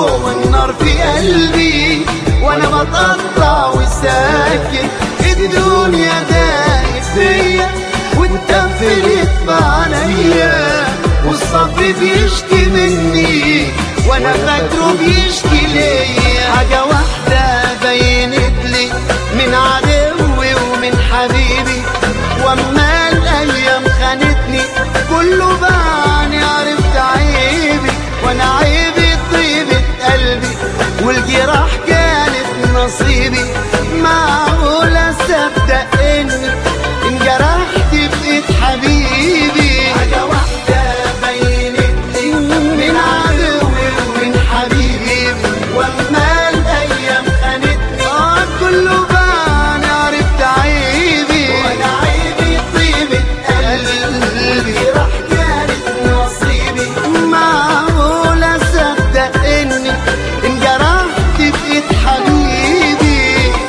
والنار في قلبي وانا بتقطع وساكت الدنيا دايت فيا واتقفلت بعليا والصبر بيشكي مني وانا فاكره بيشكي ليا حاجة واحدة بينت لي من عدوي ومن حبيبي واما الايام خانتني كله بعني عرفت عيبي وانا عيبي طيبة قلبي والجراح كانت نصيبي معقول اصدق اني انجرحت بايد حبيبي حاجة واحدة بينت لي من عدوي ومن حبيبي واما الايام خانتني اه كله بان عرفت عيبي وانا عيبي طيبة قلبي راح كانت نصيبي معقول اصدق اني انجرحت بايد حبيبي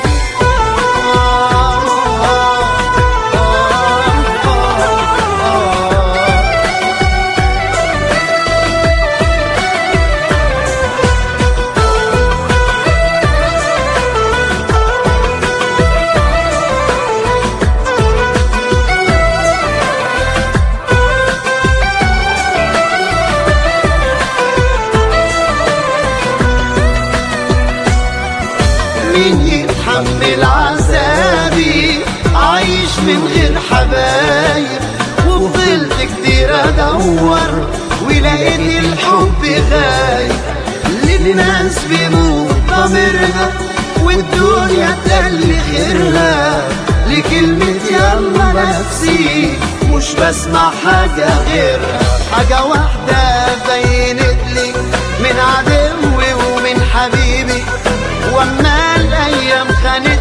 مين يتحمل عذابي عايش من غير حبايب وفضلت كتير ادور ولقيت الحب غايب للناس بيموت ضميرها والدنيا تقل خيرها لكلمة يلا نفسي مش بسمع حاجة غيرها حاجة واحدة بينت لي من عدوي ومن حبيبي واما الايام خانت